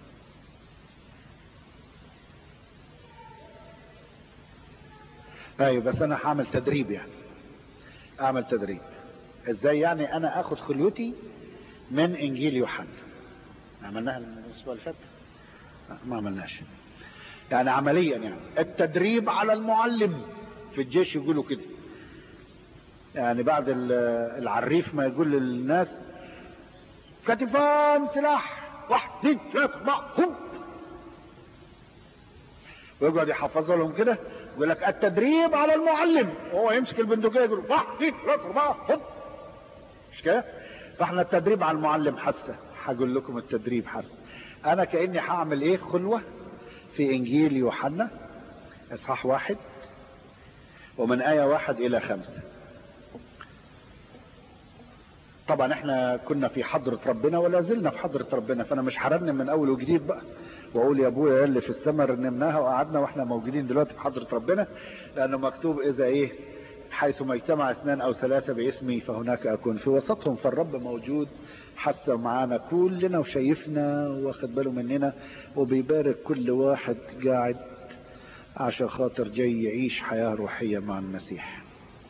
ايوه بس انا هعمل تدريب يعني اعمل تدريب ازاي يعني انا اخد خلوتي من انجيل يوحنا عملناها الاسبوع اللي فات ما عملناش يعني عمليا يعني التدريب على المعلم في الجيش يقولوا كده يعني بعد العريف ما يقول للناس كتفان سلاح واحد اثنين ثلاثة أربعة هم ويقعد يحفظ لهم كده يقول لك التدريب على المعلم وهو يمسك البندقية يقول واحد اثنين ثلاثة أربعة هم مش كده؟ فاحنا التدريب على المعلم حسه هقول لكم التدريب حسه انا كاني هعمل ايه خلوه في انجيل يوحنا اصحاح واحد ومن ايه واحد الى خمسه طبعا احنا كنا في حضرة ربنا ولا زلنا في حضرة ربنا فانا مش هرنم من اول وجديد بقى واقول يا ابويا اللي في السماء رنمناها وقعدنا واحنا موجودين دلوقتي في حضرة ربنا لانه مكتوب اذا ايه حيث ما اجتمع اثنان او ثلاثة باسمي فهناك اكون في وسطهم فالرب موجود حس معانا كلنا وشايفنا واخد باله مننا وبيبارك كل واحد قاعد عشان خاطر جاي يعيش حياة روحية مع المسيح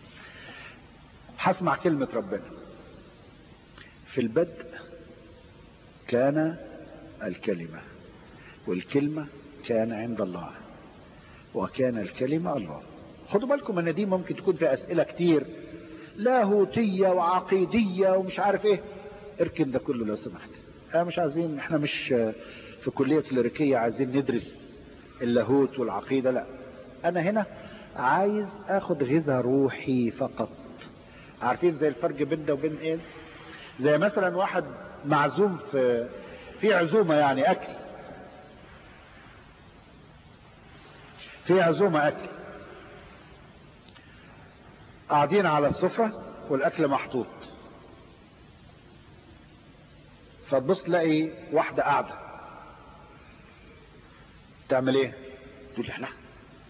هسمع كلمة ربنا في البدء كان الكلمة والكلمة كان عند الله وكان الكلمة الله خدوا بالكم ان دي ممكن تكون في اسئلة كتير لاهوتية وعقيدية ومش عارف ايه اركن ده كله لو سمحت اه مش عايزين احنا مش في كلية كليريكية عايزين ندرس اللاهوت والعقيدة لا انا هنا عايز اخد غذاء روحي فقط عارفين زي الفرق بين ده وبين ايه زي مثلا واحد معزوم في في عزومة يعني اكل في عزومة اكل قاعدين على السفرة والاكل محطوط فتبص تلاقي واحدة قاعدة تعمل ايه تقول لي لا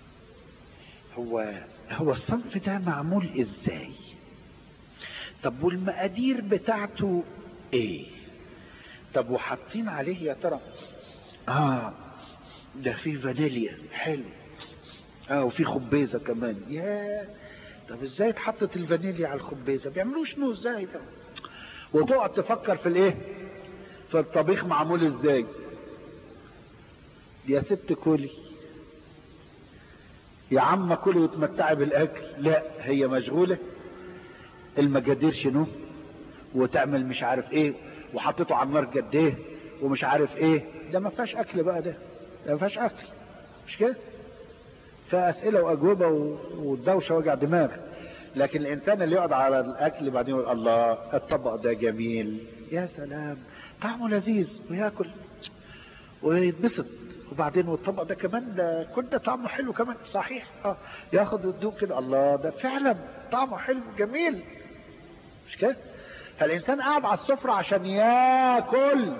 هو هو الصنف ده معمول ازاي طب والمقادير بتاعته ايه طب وحاطين عليه يا ترى اه ده في فانيليا حلو اه وفي خبيزه كمان يا طب ازاي اتحطت الفانيليا على الخبيزه بيعملوه شنو ازاي ده وتقعد تفكر في الايه في الطبيخ معمول ازاي يا ست كلي يا عم كلي وتمتعي بالاكل لا هي مشغوله المجادير شنو وتعمل مش عارف ايه وحطيته على النار قد ايه ومش عارف ايه ده ما فيهاش اكل بقى ده ده ما فيهاش اكل مش كده فاسئله واجوبه ودوشه وجع دماغ لكن الانسان اللي يقعد على الاكل بعدين يقول الله الطبق ده جميل يا سلام طعمه لذيذ وياكل ويتبسط وبعدين والطبق ده كمان ده كل ده طعمه حلو كمان صحيح اه ياخد الدوق كده الله ده فعلا طعمه حلو جميل مش كده فالانسان قاعد على السفرة عشان ياكل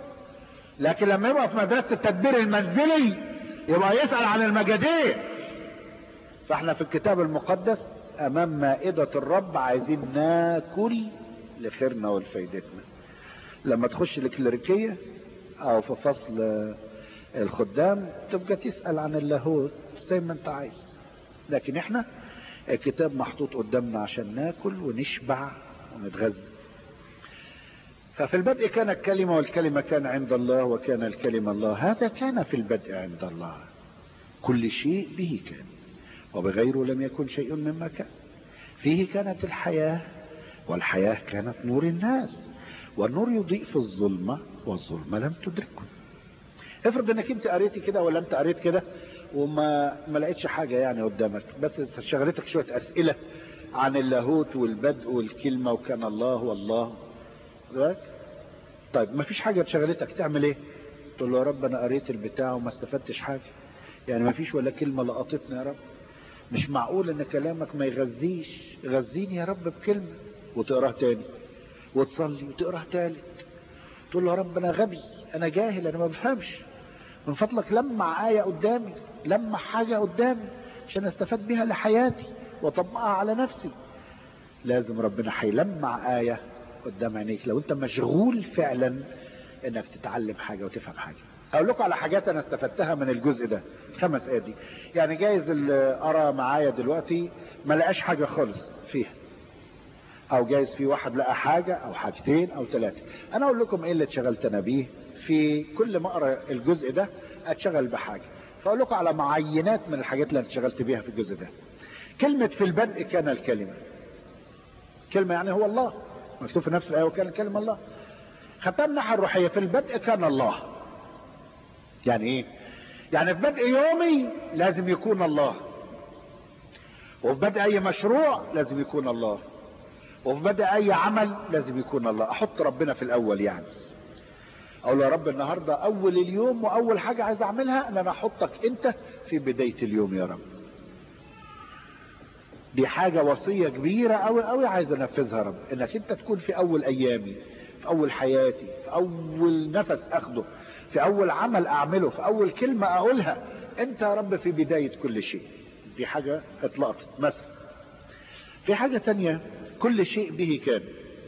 لكن لما يبقى في مدرسة التدبير المنزلي يبقى يسأل عن المجادير فاحنا في الكتاب المقدس امام مائدة الرب عايزين ناكل لخيرنا ولفايدتنا لما تخش الكليريكية او في فصل الخدام تبقى تسأل عن اللاهوت زي ما انت عايز لكن احنا الكتاب محطوط قدامنا عشان ناكل ونشبع ونتغذى ففي البدء كان الكلمة والكلمة كان عند الله وكان الكلمة الله هذا كان في البدء عند الله كل شيء به كان وبغيره لم يكن شيء مما كان فيه كانت الحياة والحياة كانت نور الناس والنور يضيء في الظلمة والظلمة لم تدركه افرض انك انت قريتي كده ولا انت قريت كده وما ما لقيتش حاجة يعني قدامك بس شغلتك شوية اسئلة عن اللاهوت والبدء والكلمة وكان الله والله دلوقتي طيب ما فيش حاجة شغلتك تعمل ايه تقول له يا رب انا قريت البتاع وما استفدتش حاجة يعني ما فيش ولا كلمة لقطتني يا رب مش معقول ان كلامك ما يغذيش غذيني يا رب بكلمة وتقراه تاني وتصلي وتقراه تالت تقول له يا رب انا غبي انا جاهل انا ما بفهمش من فضلك لمع آية قدامي لمع حاجة قدامي عشان استفاد بيها لحياتي واطبقها على نفسي لازم ربنا هيلمع آية قدام عينيك لو انت مشغول فعلا انك تتعلم حاجة وتفهم حاجة اقول لكم على حاجات انا استفدتها من الجزء ده خمس ايات دي يعني جايز اللي ارى معايا دلوقتي ما لقاش حاجة خالص فيها او جايز في واحد لقى حاجة او حاجتين او ثلاثة انا اقول لكم ايه اللي اتشغلت انا بيه في كل ما اقرا الجزء ده اتشغل بحاجة فاقول لكم على معينات من الحاجات اللي انا اتشغلت بيها في الجزء ده كلمة في البدء كان الكلمة كلمة يعني هو الله مكتوب في نفس الآية وكان الكلمة الله خدتها من الناحية الروحية في البدء كان الله يعني ايه يعني في بدء يومي لازم يكون الله وفي بدء اي مشروع لازم يكون الله وفي بدء اي عمل لازم يكون الله احط ربنا في الاول يعني اقول يا رب النهاردة اول اليوم واول حاجة عايز اعملها ان انا احطك انت في بداية اليوم يا رب دي حاجة وصية كبيرة قوي قوي عايز انفذها يا رب انك انت تكون في اول ايامي في اول حياتي في اول نفس اخده في اول عمل اعمله في اول كلمة اقولها انت يا رب في بداية كل شيء دي حاجة اتلقطت مثلا في حاجة تانية كل شيء به كان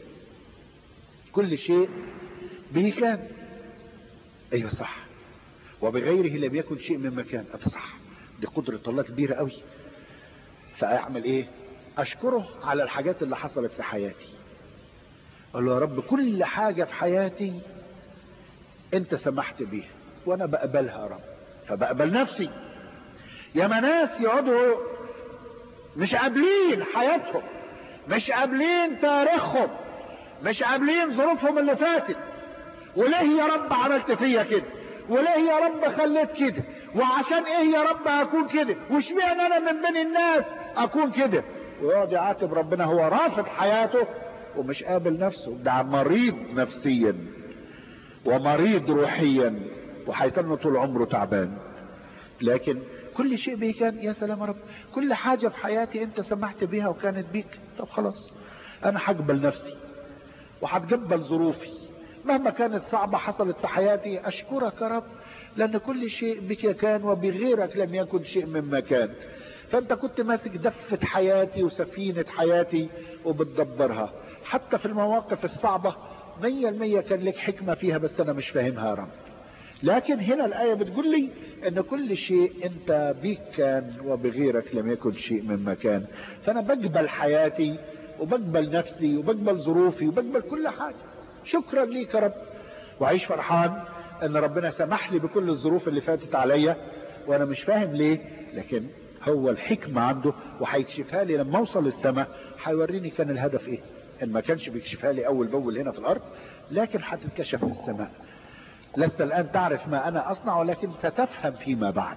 كل شيء به كان ايوه صح وبغيره لم يكن شيء مما كان صح دي قدرة الله كبيرة قوي فاعمل ايه اشكره على الحاجات اللي حصلت في حياتي اقول له يا رب كل حاجة في حياتي انت سمحت بيها وانا بقبلها يا رب فبقبل نفسي يا ناس يقعدوا مش قابلين حياتهم مش قابلين تاريخهم مش قابلين ظروفهم اللي فاتت وليه يا رب عملت فيا كده وليه يا رب خليت كده وعشان ايه يا رب اكون كده واشمعنى انا من بين الناس اكون كده ويقعد يعاتب ربنا هو رافض حياته ومش قابل نفسه ده مريض نفسيا ومريض روحيا وهيتنه طول عمره تعبان لكن كل شيء بيه كان يا سلام يا رب كل حاجة في حياتي انت سمحت بيها وكانت بيك طب خلاص انا هقبل نفسي وهتقبل ظروفي مهما كانت صعبة حصلت في حياتي اشكرك يا رب لان كل شيء بك كان وبغيرك لم يكن شيء مما كان فانت كنت ماسك دفة حياتي وسفينة حياتي وبتدبرها حتى في المواقف الصعبة مية المية كان لك حكمة فيها بس انا مش فاهمها يا رب لكن هنا الآية بتقول لي ان كل شيء انت بيك كان وبغيرك لم يكن شيء مما كان فانا بقبل حياتي وبقبل نفسي وبقبل ظروفي وبقبل كل حاجة شكرا ليك يا رب وعيش فرحان ان ربنا سمح لي بكل الظروف اللي فاتت عليا وانا مش فاهم ليه لكن هو الحكمة عنده وهيكشفها لي لما اوصل السماء هيوريني كان الهدف ايه ان ما كانش بيكشفها لي اول باول هنا في الارض لكن هتتكشف في السماء لست الان تعرف ما انا اصنع ولكن ستفهم فيما بعد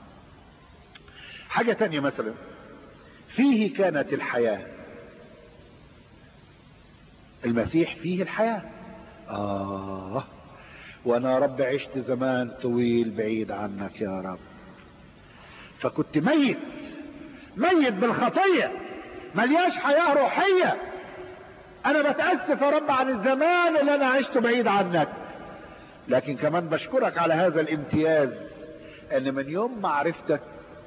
حاجة تانية مثلا فيه كانت الحياة المسيح فيه الحياة آه وأنا رب عشت زمان طويل بعيد عنك يا رب فكنت ميت ميت بالخطية ملياش حياة روحية أنا بتأسف يا رب عن الزمان اللي أنا عشته بعيد عنك لكن كمان بشكرك على هذا الامتياز ان من يوم ما عرفتك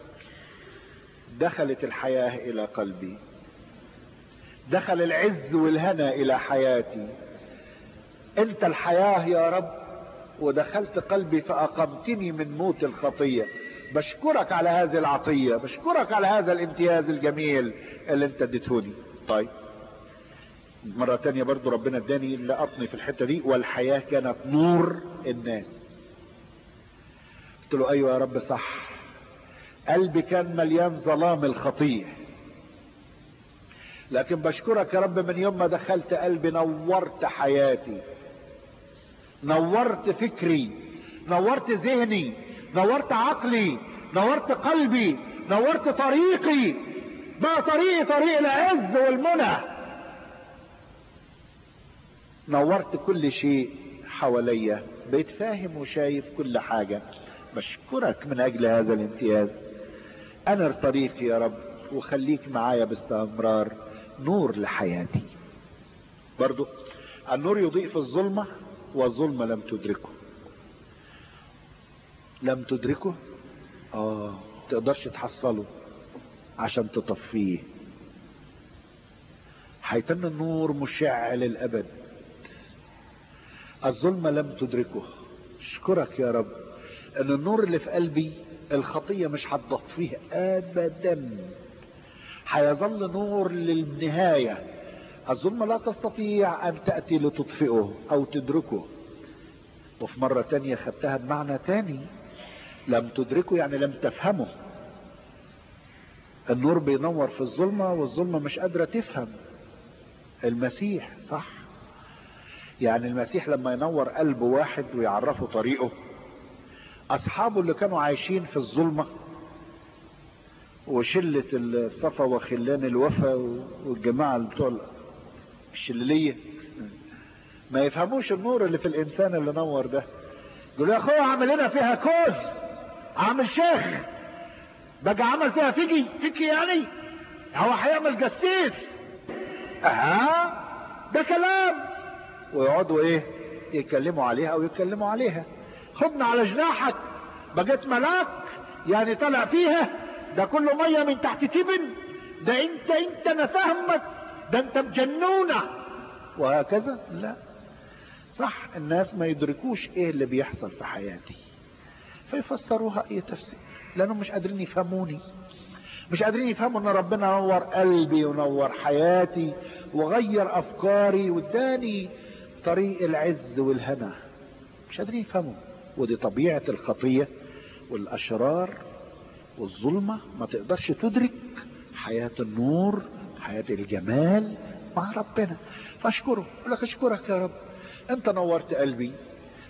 دخلت الحياة الى قلبي دخل العز والهنا الى حياتي انت الحياة يا رب ودخلت قلبي فاقمتني من موت الخطية بشكرك على هذه العطية بشكرك على هذا الامتياز الجميل اللي انت اديتهوني طيب مرة تانية برضو ربنا اداني لقطني في الحتة دي والحياة كانت نور الناس قلت له ايوه يا رب صح قلبي كان مليان ظلام الخطية لكن بشكرك يا رب من يوم ما دخلت قلبي نورت حياتي نورت فكري نورت ذهني نورت عقلي نورت قلبي نورت طريقي بقى طريقي طريق العز والمنى نورت كل شيء حواليا بقيت فاهم وشايف كل حاجة بشكرك من اجل هذا الامتياز انر طريقي يا رب وخليك معايا باستمرار نور لحياتي برضو النور يضيء في الظلمة والظلمة لم تدركه لم تدركه اه تقدرش تحصله عشان تطفيه حيتم النور مشع للأبد الظلمة لم تدركه اشكرك يا رب ان النور اللي في قلبي الخطية مش هتطفيه ابدا هيظل نور للنهاية الظلمة لا تستطيع ان تأتي لتطفئه او تدركه وفي مرة تانية خدتها بمعنى تاني لم تدركه يعني لم تفهمه النور بينور في الظلمة والظلمة مش قادرة تفهم المسيح صح يعني المسيح لما ينور قلب واحد ويعرفه طريقه اصحابه اللي كانوا عايشين في الظلمة وشلة الصفا وخلان الوفا والجماعة بتوع الشلالية ما يفهموش النور اللي في الانسان اللي نور ده يقولوا يا اخويا عامل لنا فيها كوز عامل شيخ بقى عمل فيها فيجي فيكي يعني هو هيعمل جسيس اها ده كلام ويقعدوا ايه يتكلموا عليها او يتكلموا عليها خدنا على جناحك بقيت ملاك يعني طلع فيها ده كله ميه من تحت تبن ده انت انت انا فاهمك ده انت مجنونه وهكذا لا صح الناس ما يدركوش ايه اللي بيحصل في حياتي فيفسروها اي تفسير لانهم مش قادرين يفهموني مش قادرين يفهموا ان ربنا نور قلبي ونور حياتي وغير افكاري واداني طريق العز والهنا مش قادرين يفهموا ودي طبيعة الخطية والاشرار والظلمة ما تقدرش تدرك حياة النور حياة الجمال مع ربنا فاشكره اقول لك اشكرك يا رب انت نورت قلبي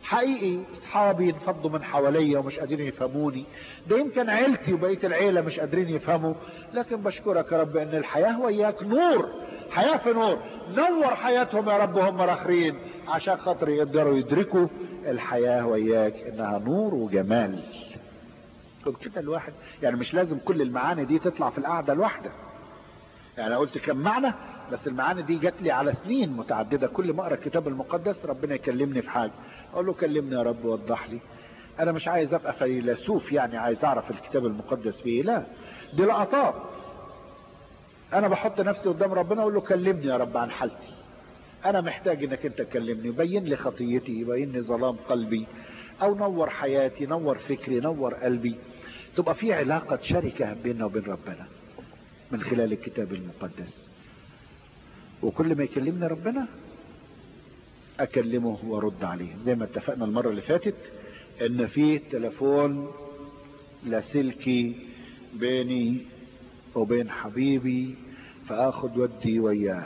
حقيقي اصحابي انفضوا من حواليا ومش قادرين يفهموني ده يمكن عيلتي وبقيه العيله مش قادرين يفهموا لكن بشكرك يا رب ان الحياه وياك نور حياه في نور نور حياتهم يا رب وهم راخرين عشان خاطر يقدروا يدركوا الحياه وياك انها نور وجمال كده الواحد يعني مش لازم كل المعاني دي تطلع في القعده الواحده يعني انا قلت كم معنى بس المعاني دي جات لي على سنين متعدده كل ما اقرا الكتاب المقدس ربنا يكلمني في حاجه اقول له كلمني يا رب وضح لي انا مش عايز ابقى فيلسوف يعني عايز اعرف الكتاب المقدس فيه لا دي لقطات انا بحط نفسي قدام ربنا اقول له كلمني يا رب عن حالتي انا محتاج انك انت تكلمني بين لي خطيتي بين لي ظلام قلبي او نور حياتي نور فكري نور قلبي تبقى في علاقة شركة بيننا وبين ربنا من خلال الكتاب المقدس وكل ما يكلمنا ربنا اكلمه وارد عليه زي ما اتفقنا المرة اللي فاتت ان في تلفون لاسلكي بيني وبين حبيبي فاخد ودي وياه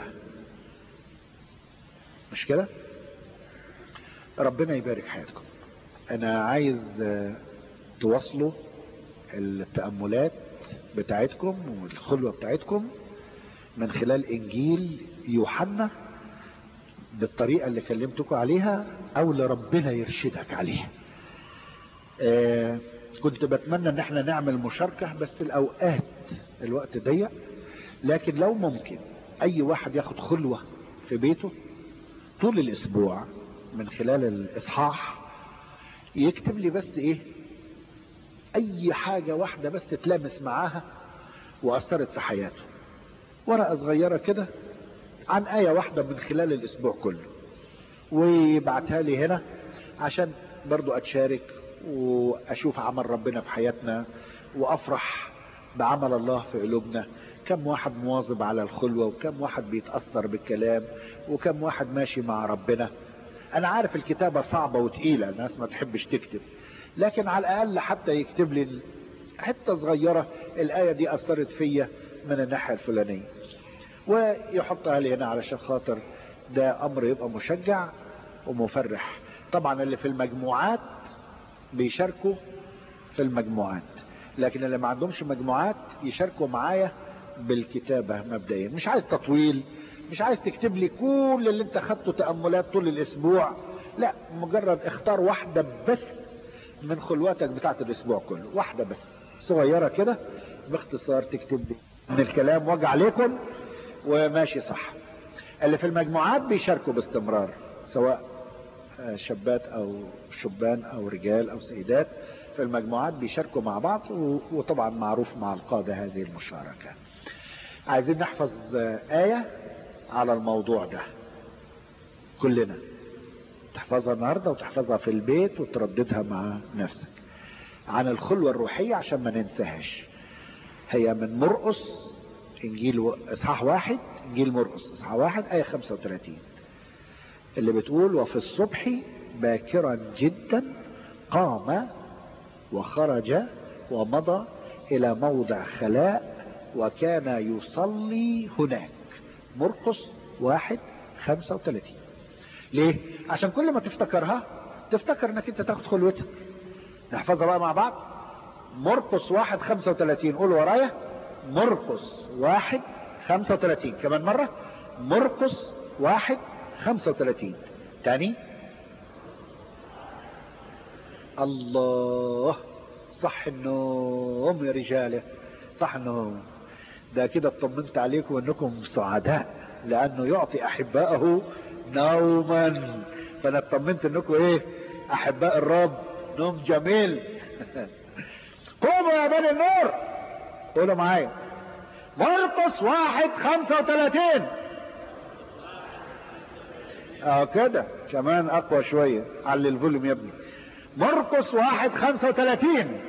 مش كده ربنا يبارك حياتكم انا عايز تواصلوا التأملات بتاعتكم والخلوة بتاعتكم من خلال انجيل يوحنا بالطريقة اللي كلمتكم عليها او لربنا يرشدك عليها آه كنت بتمنى ان احنا نعمل مشاركة بس الاوقات الوقت ضيق لكن لو ممكن اي واحد ياخد خلوة في بيته طول الاسبوع من خلال الاصحاح يكتب لي بس ايه اي حاجة واحدة بس تلامس معاها واثرت في حياته ورقة صغيرة كده عن آية واحدة من خلال الاسبوع كله ويبعتها لي هنا عشان برضو اتشارك واشوف عمل ربنا في حياتنا وافرح بعمل الله في قلوبنا كم واحد مواظب على الخلوة وكم واحد بيتأثر بالكلام وكم واحد ماشي مع ربنا انا عارف الكتابة صعبة وتقيلة الناس ما تحبش تكتب لكن على الاقل حتى يكتب لي حتة صغيرة الاية دي اثرت فيا من الناحية الفلانية ويحطها لي هنا علشان خاطر ده امر يبقى مشجع ومفرح طبعا اللي في المجموعات بيشاركوا في المجموعات لكن اللي ما عندهمش مجموعات يشاركوا معايا بالكتابة مبدئيا مش عايز تطويل مش عايز تكتب لي كل اللي انت خدته تأملات طول الاسبوع لا مجرد اختار واحدة بس من خلواتك بتاعت الاسبوع كله واحدة بس صغيرة كده باختصار تكتب لي من الكلام وجع عليكم وماشي صح اللي في المجموعات بيشاركوا باستمرار سواء شابات او شبان او رجال او سيدات في المجموعات بيشاركوا مع بعض وطبعا معروف مع القادة هذه المشاركة عايزين نحفظ آية على الموضوع ده كلنا تحفظها النهاردة وتحفظها في البيت وترددها مع نفسك عن الخلوة الروحية عشان ما ننساهاش هي من مرقس انجيل اصحاح واحد انجيل مرقس اصحاح واحد آية 35 اللي بتقول وفي الصبح باكرا جدا قام وخرج ومضى الى موضع خلاء وكان يصلي هناك مرقس واحد خمسة وثلاثين ليه عشان كل ما تفتكرها تفتكر انك انت تاخد خلوتك نحفظها بقى مع بعض مرقس واحد خمسة وثلاثين قول ورايا مرقس واحد خمسة وثلاثين كمان مرة مرقس واحد خمسة وثلاثين تاني الله صح النوم يا رجالة صح النوم ده كده اطمنت عليكم انكم سعداء لانه يعطي احبائه نوما فانا اطمنت انكم ايه احباء الرب نوم جميل قوموا يا بني النور قولوا معايا مرقس واحد خمسة وثلاثين اه كده كمان اقوى شوية علي الفوليوم يا ابني مرقس واحد خمسة وثلاثين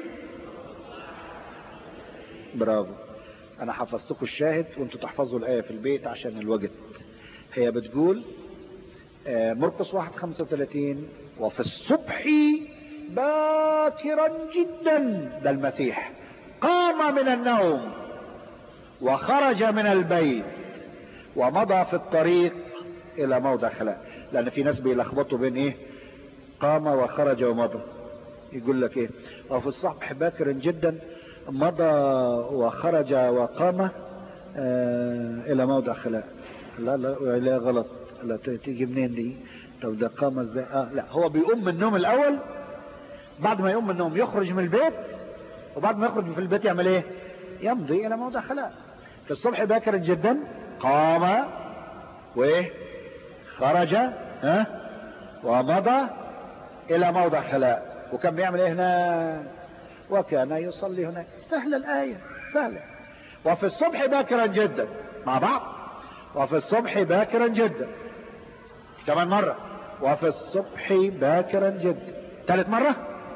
برافو انا حفظتكم الشاهد وانتوا تحفظوا الايه في البيت عشان الوقت هي بتقول آه مرقس واحد خمسة وثلاثين وفي الصبح باكرا جدا ده المسيح قام من النوم وخرج من البيت ومضى في الطريق الى موضع خلاء لان في ناس بيلخبطوا بين ايه قام وخرج ومضى يقول لك ايه وفي الصبح باكر جدا مضى وخرج وقام آه الى موضع خلاء لا لا لا غلط لا تيجي منين دي طب ده قام ازاي آه لا هو بيقوم من النوم الاول بعد ما يقوم من النوم يخرج من البيت وبعد ما يخرج من البيت يعمل ايه يمضي الى موضع خلاء في الصبح باكر جدا قام وايه خرج ها ومضى الى موضع خلاء وكان بيعمل ايه هناك وكان يصلي هناك سهلة الآية سهلة وفي الصبح باكرا جدا مع بعض وفي الصبح باكرا جدا كمان مرة وفي الصبح باكرا جدا ثالث مرة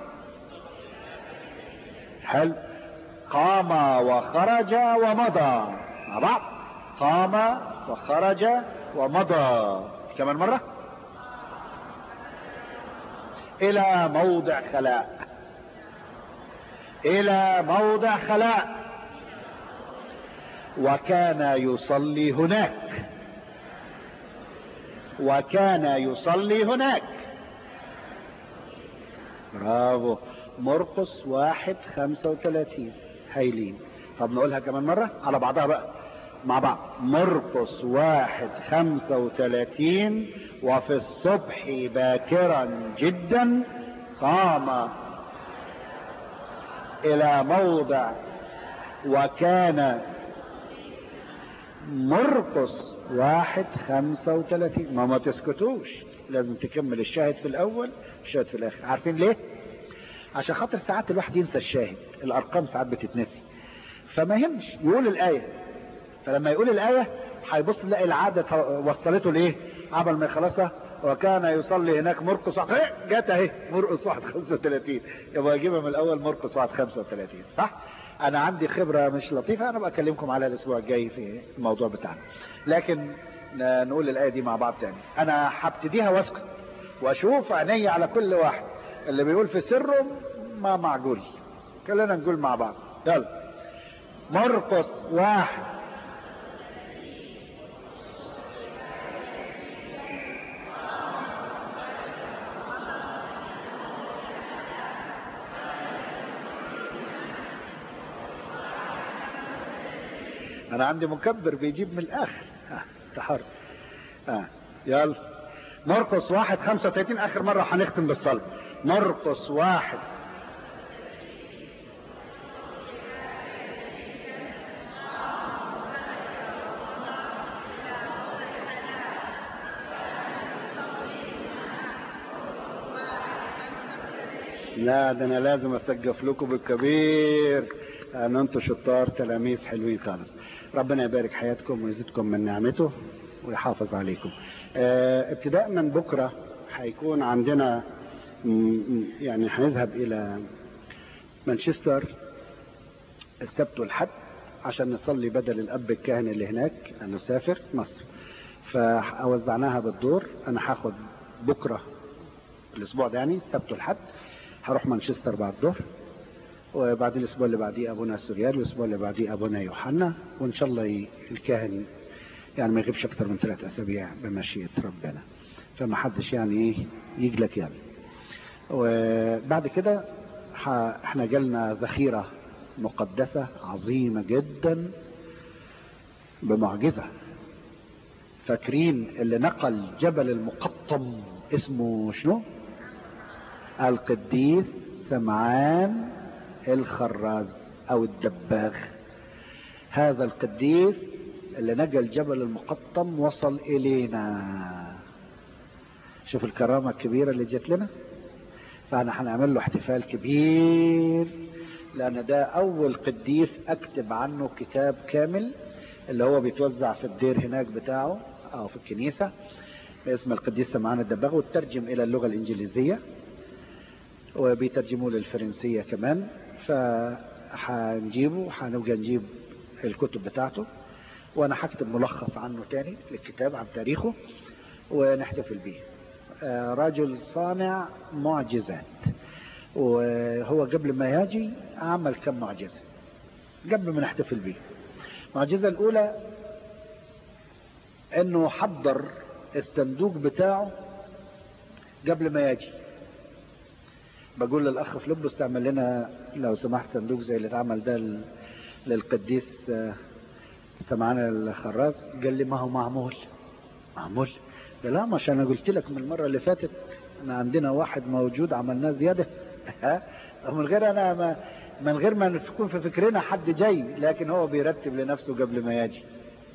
حلو قام وخرج ومضى مع بعض قام وخرج ومضى كمان مرة الى موضع خلاء الى موضع خلاء وكان يصلي هناك وكان يصلي هناك برافو مرقس واحد خمسة وثلاثين هايلين طب نقولها كمان مرة على بعضها بقى مع بعض مرقس واحد خمسة وثلاثين وفي الصبح باكرا جدا قام الى موضع وكان مرقس واحد خمسة وثلاثين ما ما تسكتوش لازم تكمل الشاهد في الاول الشاهد في الاخر عارفين ليه عشان خاطر ساعات الواحد ينسى الشاهد الارقام ساعات بتتنسي فما يهمش يقول الايه فلما يقول الايه هيبص يلاقي العاده وصلته لايه عمل ما يخلصها وكان يصلي هناك مرقس واحد جت اهي مرقس واحد 35 يبقى اجيبها من الاول مرقس واحد 35 صح انا عندي خبره مش لطيفه انا بكلمكم عليها الاسبوع الجاي في الموضوع بتاعنا لكن نقول الايه دي مع بعض تاني انا هبتديها واسكت واشوف عيني على كل واحد اللي بيقول في سره ما معقول خلينا نقول مع بعض يلا مرقس واحد انا عندي مكبر بيجيب من الاخر اه تحر اه يلا مرقس واحد خمسة وتلاتين اخر مرة هنختم بالصلاة مرقس واحد لا ده انا لازم اسقف لكم بالكبير ان انتم شطار تلاميذ حلوين خالص ربنا يبارك حياتكم ويزيدكم من نعمته ويحافظ عليكم اه ابتداء من بكرة هيكون عندنا يعني هنذهب الى مانشستر السبت والحد عشان نصلي بدل الاب الكاهن اللي هناك انه سافر مصر فوزعناها بالدور انا هاخد بكرة الاسبوع ده يعني السبت والحد هروح مانشستر بعد الظهر وبعد الاسبوع اللي بعديه ابونا السوريال والاسبوع اللي بعديه ابونا يوحنا وان شاء الله الكاهن يعني ما يغيبش اكتر من ثلاث اسابيع بمشيئه ربنا فما حدش يعني ايه يجلك يعني وبعد كده احنا جالنا ذخيره مقدسه عظيمه جدا بمعجزه فاكرين اللي نقل جبل المقطم اسمه شنو القديس سمعان الخراز او الدباغ هذا القديس اللي نقل جبل المقطم وصل الينا شوف الكرامة الكبيرة اللي جت لنا فاحنا هنعمل له احتفال كبير لان ده اول قديس اكتب عنه كتاب كامل اللي هو بيتوزع في الدير هناك بتاعه او في الكنيسة باسم القديس سمعان الدباغ وترجم الى اللغة الانجليزية وبيترجموه للفرنسية كمان فهنجيبه هنبقى نجيب الكتب بتاعته وانا هكتب ملخص عنه تاني للكتاب عن تاريخه ونحتفل بيه رجل صانع معجزات وهو قبل ما يجي عمل كم معجزة قبل ما نحتفل بيه المعجزة الاولى انه حضر الصندوق بتاعه قبل ما يجي بقول للاخ فلوبس تعمل لنا لو سمحت صندوق زي اللي اتعمل ده ل- للقديس آه، سمعان الخراز قال لي ما هو معمول معمول قال لا مش انا قلت لك من المره اللي فاتت ان عندنا واحد موجود عملناه زياده ها من غير انا ما من غير ما يكون في فكرنا حد جاي لكن هو بيرتب لنفسه قبل ما يجي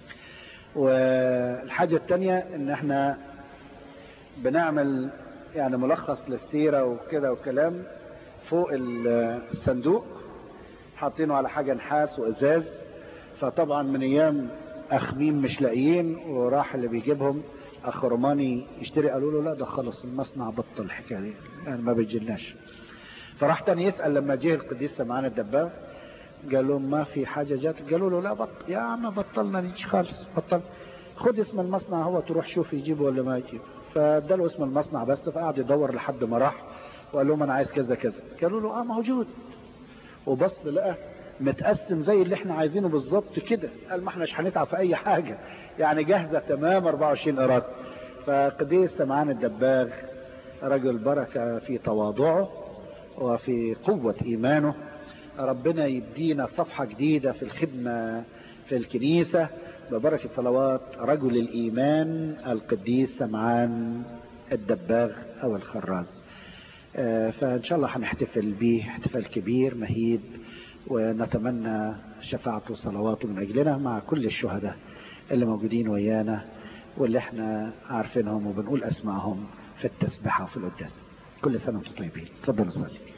والحاجة التانية ان احنا بنعمل يعني ملخص للسيرة وكده وكلام فوق ال- الصندوق حاطينه على حاجة نحاس وازاز فطبعا من ايام اخ ميم مش لاقيين وراح اللي بيجيبهم اخ روماني يشتري قالوا له لا ده خلص المصنع بطل الحكايه دي يعني ما بتجيلناش فراح تاني يسال لما جه القديس سمعان الدباغ قال لهم ما في حاجه جات قالوا له لا بط يا عم بطلنا نيجي خالص بطل خد اسم المصنع هو تروح شوف يجيبه ولا ما يجيب فاداله اسم المصنع بس فقعد يدور لحد ما راح وقال لهم انا عايز كذا كذا قالوا له اه موجود وبص لقى متقسم زي اللي احنا عايزينه بالظبط كده قال ما احناش هنتعب في اي حاجه يعني جاهزه تمام 24 قراط فقديس سمعان الدباغ رجل بركه في تواضعه وفي قوه ايمانه ربنا يدينا صفحه جديده في الخدمه في الكنيسه ببركه صلوات رجل الايمان القديس سمعان الدباغ او الخراز آه، فإن شاء الله هنحتفل به احتفال كبير مهيب ونتمنى شفاعته وصلواته من أجلنا مع كل الشهداء اللي موجودين ويانا واللي احنا عارفينهم وبنقول أسمائهم في التسبحة وفي القداس كل سنة وانتم طيبين تفضلوا صلي